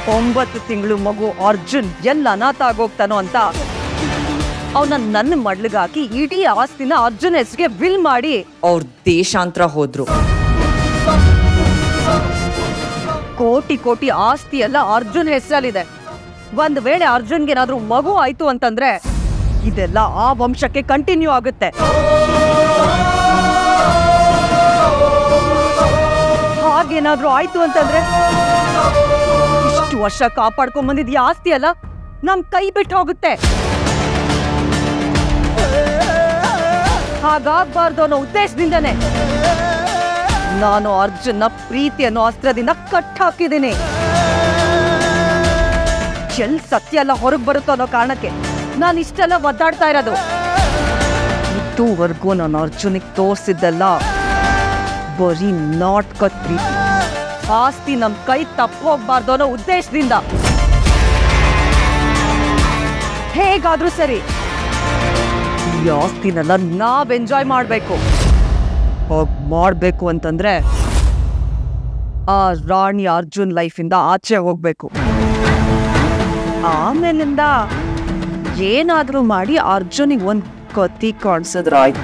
ಒಂಬತ್ತು ತಿಂಗಳು ಮಗು ಅರ್ಜುನ್ ಎಲ್ಲ ಅನಾಥ ಆಗೋಗ್ತಾನೋ ಅಂತ ಅವನ ನನ್ನ ಮಡ್ಲಿಗಾಕಿ ಇಡೀ ಆಸ್ತಿನ ಅರ್ಜುನ್ ಹೆಸರಿಗೆ ವಿಲ್ ಮಾಡಿ ಅವ್ರ ದೇಶಾಂತರ ಹೋದ್ರು ಕೋಟಿ ಕೋಟಿ ಆಸ್ತಿ ಎಲ್ಲ ಅರ್ಜುನ್ ಹೆಸರಲ್ಲಿದೆ ಒಂದ್ ವೇಳೆ ಅರ್ಜುನ್ಗೆ ಏನಾದ್ರೂ ಮಗು ಆಯ್ತು ಅಂತಂದ್ರೆ ಇದೆಲ್ಲ ಆ ವಂಶಕ್ಕೆ ಕಂಟಿನ್ಯೂ ಆಗುತ್ತೆ ಹಾಗೇನಾದ್ರೂ ಆಯ್ತು ಅಂತಂದ್ರೆ ಇಷ್ಟು ವರ್ಷ ಕಾಪಾಡ್ಕೊಂಡ್ ಬಂದಿದ್ ಈ ಆಸ್ತಿ ಅಲ್ಲ ನಮ್ ಕೈ ಬಿಟ್ಟು ಹೋಗುತ್ತೆ ಹಾಗಾಗ್ಬಾರ್ದು ಅನ್ನೋ ಉದ್ದೇಶದಿಂದನೇ ನಾನು ಅರ್ಜುನ್ನ ಪ್ರೀತಿ ಅನ್ನೋ ಅಸ್ತ್ರದಿಂದ ಕಟ್ ಹಾಕಿದ್ದೀನಿ ಎಲ್ ಸತ್ಯ ಎಲ್ಲ ಹೊರಗೆ ಬರುತ್ತೋ ಅನ್ನೋ ಕಾರಣಕ್ಕೆ ನಾನು ಇಷ್ಟೆಲ್ಲ ಒದ್ದಾಡ್ತಾ ಇರೋದು ಇದುವರೆಗೂ ನಾನು ಅರ್ಜುನಿಗೆ ತೋರಿಸಿದ್ದೆಲ್ಲ ಬರೀ ನಾಟ್ಕತ್ ಪ್ರೀತಿ ಆಸ್ತಿ ನಮ್ ಕೈ ತಪ್ಪು ಹೋಗ್ಬಾರ್ದು ಅನ್ನೋ ಉದ್ದೇಶದಿಂದ ಹೇಗಾದ್ರೂ ಸರಿ ಈ ಆಸ್ತಿನೆಲ್ಲ ನಾವ್ ಎಂಜಾಯ್ ಮಾಡ್ಬೇಕು ಹೋಗ್ ಮಾಡ್ಬೇಕು ಅಂತಂದ್ರೆ ಆ ರಾಣಿ ಅರ್ಜುನ್ ಲೈಫಿಂದ ಆಚೆ ಹೋಗ್ಬೇಕು ಆಮೇಲಿಂದ ಏನಾದ್ರೂ ಮಾಡಿ ಅರ್ಜುನಿಗೆ ಒಂದ್ ಕತ್ತಿ ಕಾಣಿಸಿದ್ರಾಯ್ತು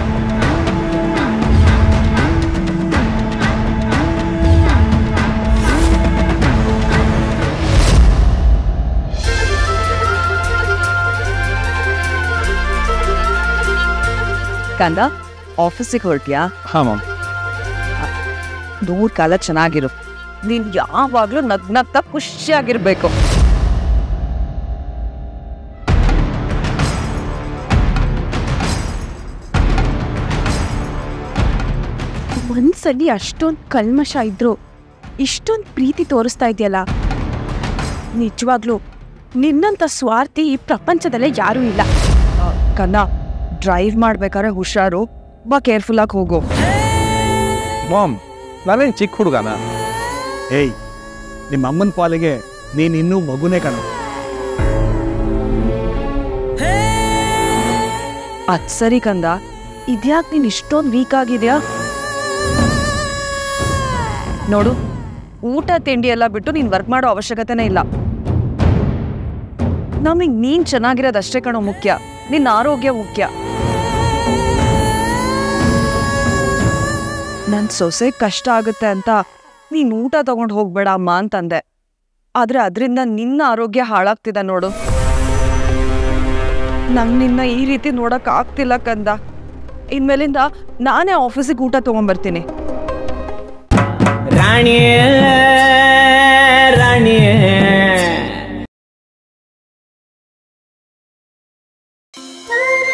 ಕಂದ ಆಫೀಸಿಗೆ ಹೊರಟ್ಯಾ ಹಾ ಮ್ಯಾಮ್ ನೂರ್ ಕಾಲ ಚೆನ್ನಾಗಿರು ನೀನ್ ಯಾವಾಗ್ಲೂ ನಗ್ ನಗ್ತಾ ಖುಷಿಯಾಗಿರ್ಬೇಕು ಮನ್ಸಲ್ಲಿ ಅಷ್ಟೊಂದು ಕಲ್ಮಶ ಇದ್ರು ಇಷ್ಟೊಂದು ಪ್ರೀತಿ ತೋರಿಸ್ತಾ ಇದೆಯಲ್ಲ ನಿಜವಾಗ್ಲೂ ನಿನ್ನಂಥ ಸ್ವಾರ್ಥಿ ಈ ಪ್ರಪಂಚದಲ್ಲೇ ಯಾರೂ ಇಲ್ಲ ಕನ್ನ ಡ್ರೈವ್ ಮಾಡ್ಬೇಕಾದ್ರೆ ಹುಷಾರು ಬಾ ಕೇರ್ಫುಲ್ ಆಗಿ ಹೋಗು ಮಾಮ್ ನಾನೇನು ಚಿಕ್ಕ ಹುಡುಗನ ಏಯ್ ನಿಮ್ಮ ಅಮ್ಮನ ಪಾಲಿಗೆ ನೀನು ಇನ್ನೂ ಮಗುನೇ ಕಣ ಅದ್ ಸರಿ ಕಂದ ಇದ್ಯಾಕ್ ನೀನ್ ಇಷ್ಟೊಂದು ವೀಕ್ ಆಗಿದ್ಯಾ ನೋಡು ಊಟ ತಿಂಡಿ ಎಲ್ಲ ಬಿಟ್ಟು ನೀನ್ ವರ್ಕ್ ಮಾಡೋ ಅವಶ್ಯಕತೆನೇ ಇಲ್ಲ ನಮಗ್ ನೀನ್ ಚೆನ್ನಾಗಿರೋದಷ್ಟೇ ಕಣೋ ಮುಖ್ಯ ನಿನ್ನ ಆರೋಗ್ಯ ಮುಖ್ಯ ನನ್ ಸೊಸೆ ಕಷ್ಟ ಆಗುತ್ತೆ ಅಂತ ನೀನ್ ಊಟ ತಗೊಂಡು ಹೋಗ್ಬೇಡ ಅಮ್ಮ ಅಂತಂದೆ ಆದ್ರೆ ಅದರಿಂದ ನಿನ್ನ ಆರೋಗ್ಯ ಹಾಳಾಗ್ತಿದೆ ನೋಡು ನಂಗ್ ನಿನ್ನ ಈ ರೀತಿ ನೋಡಕ್ ಆಗ್ತಿಲ್ಲ ಕಂದ ಇನ್ಮೇಲಿಂದ ನಾನೇ ಆಫೀಸಿಗೆ ಊಟ ತಗೊಂಡ್ಬರ್ತೀನಿ ರಾಣಿಯೇ ರಾಣಿಯೇ